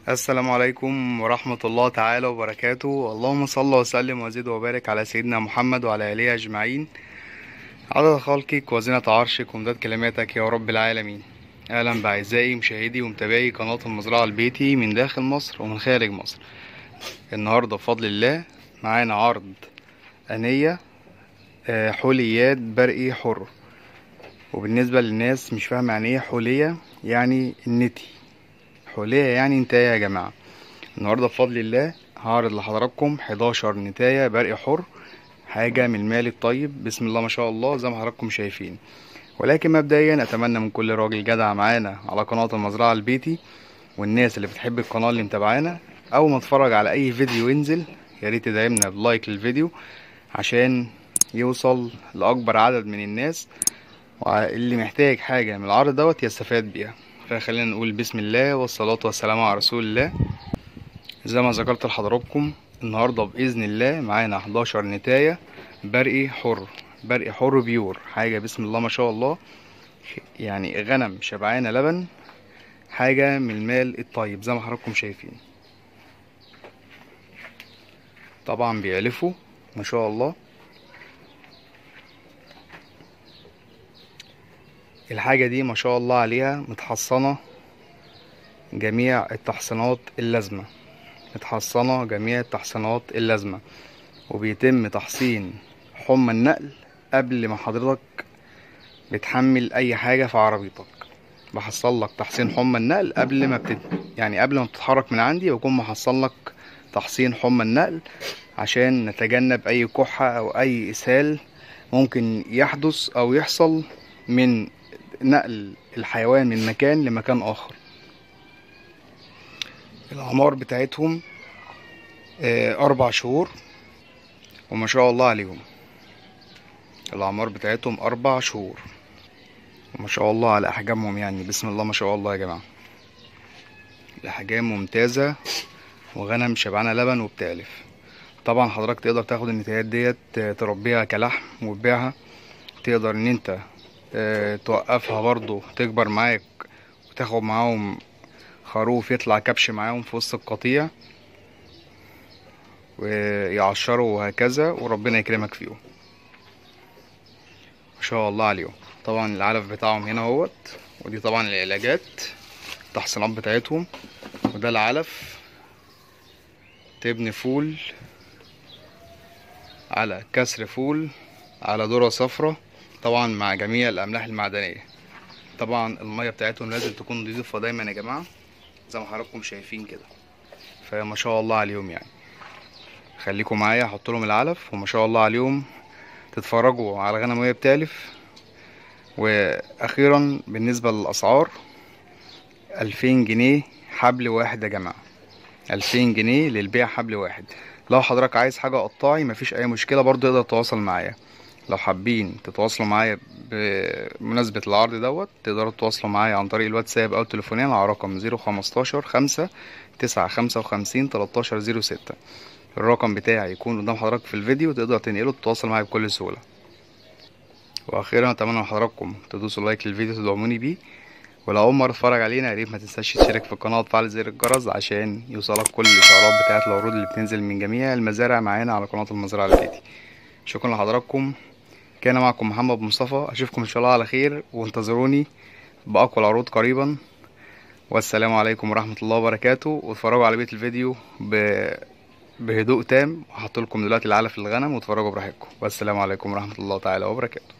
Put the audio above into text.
السلام عليكم ورحمة الله تعالى وبركاته اللهم صل وسلم وزد وبارك على سيدنا محمد وعلى آله أجمعين عدد خلقك وزنة عرشك ومداد كلماتك يا رب العالمين أهلا بأعزائي مشاهدي ومتابعي قناة المزرعة البيتي من داخل مصر ومن خارج مصر النهاردة بفضل الله معانا عرض أنية آه، حليات برقي حر وبالنسبة للناس مش فاهمة يعني ايه حلية يعني النتي حلية يعني نتاية يا جماعة النهاردة بفضل الله هعرض لحضراتكم 11 نتاية برقي حر حاجة من المال الطيب بسم الله ما شاء الله زي ما حضراتكم شايفين ولكن مبدئيا اتمنى من كل راجل جدع معانا على قناة المزرعة البيتي والناس اللي بتحب القناة اللي متابعانا اول ما تتفرج على اي فيديو ينزل يا ريت تدعمنا بلايك للفيديو عشان يوصل لاكبر عدد من الناس واللي محتاج حاجة من العرض دوت يستفاد بيها فخلينا نقول بسم الله والصلاة والسلام على رسول الله زي ما ذكرت لحضراتكم النهاردة بإذن الله معانا 11 نتاية برقي حر برقي حر بيور حاجة بسم الله ما شاء الله يعني غنم شبعانة لبن حاجة من المال الطيب زي ما حضراتكم شايفين طبعا بيعلفوا ما شاء الله الحاجة دي ما شاء الله عليها متحصنة جميع التحصينات اللازمة متحصنة جميع التحصينات اللازمة وبيتم تحصين حمى النقل قبل ما حضرتك بتحمل أي حاجة في عربيتك بحصل لك تحصين حمى النقل قبل ما بتت... يعني قبل ما بتتحرك من عندي بكون محصل لك تحصين حمى النقل عشان نتجنب أي كحة أو أي إسهال ممكن يحدث أو يحصل من نقل الحيوان من مكان لمكان آخر الأعمار بتاعتهم آه، أربع شهور وما شاء الله عليهم الأعمار بتاعتهم أربع شهور وما شاء الله على أحجامهم يعني بسم الله ما شاء الله يا جماعة الأحجام ممتازة وغنم شبعانة لبن وبتألف طبعا حضرتك تقدر تاخد النتايات ديت آه، تربيها كلحم وتبيعها تقدر ان انت آه، توقفها برضو تكبر معاك وتاخد معاهم خروف يطلع كبش معاهم في وسط القطيع ويعشروا وهكذا وربنا يكرمك فيهم ما شاء الله عليهم طبعا العلف بتاعهم هنا اهوت ودي طبعا العلاجات التحصينات بتاعتهم وده العلف تبني فول على كسر فول على ذرة صفرة طبعا مع جميع الأملاح المعدنية طبعا المية بتاعتهم لازم تكون نضيفة دايما يا جماعة زي ما حضراتكم شايفين كده فما شاء الله عليهم يعني خليكم معايا احط لهم العلف وما شاء الله عليهم تتفرجوا على الغنم وهي بتالف واخيرا بالنسبة للاسعار الفين جنيه حبل واحد يا جماعة الفين جنيه للبيع حبل واحد لو حضرتك عايز حاجة قطاعي مفيش اي مشكلة برضو تقدر تتواصل معايا لو حابين تتواصلوا معايا بمناسبة العرض دوت تقدروا تتواصلوا معايا عن طريق الواتساب او التليفونيا على رقم زيرو خمستاشر خمسة تسعة خمسة وخمسين تلاتاشر زيرو ستة الرقم بتاعي يكون قدام حضرتك في الفيديو تقدر تنقله تتواصل معايا بكل سهولة واخيرا اتمنى من حضراتكم تدوسوا لايك للفيديو تدعموني بيه ولو اول مره تتفرج علينا يا ريت ما تنساش تشترك في القناه وتفعل زر الجرس عشان يوصلك كل الاشعارات بتاعت العروض اللي بتنزل من جميع المزارع معانا على قناه المزرعه البيتي شكرا لحضراتكم كان معكم محمد مصطفى اشوفكم ان شاء الله على خير وانتظروني باقوى العروض قريبا والسلام عليكم ورحمه الله وبركاته واتفرجوا على بيت الفيديو ب... بهدوء تام وهحط لكم دلوقتي العلف للغنم واتفرجوا براحتكم والسلام عليكم ورحمه الله تعالى وبركاته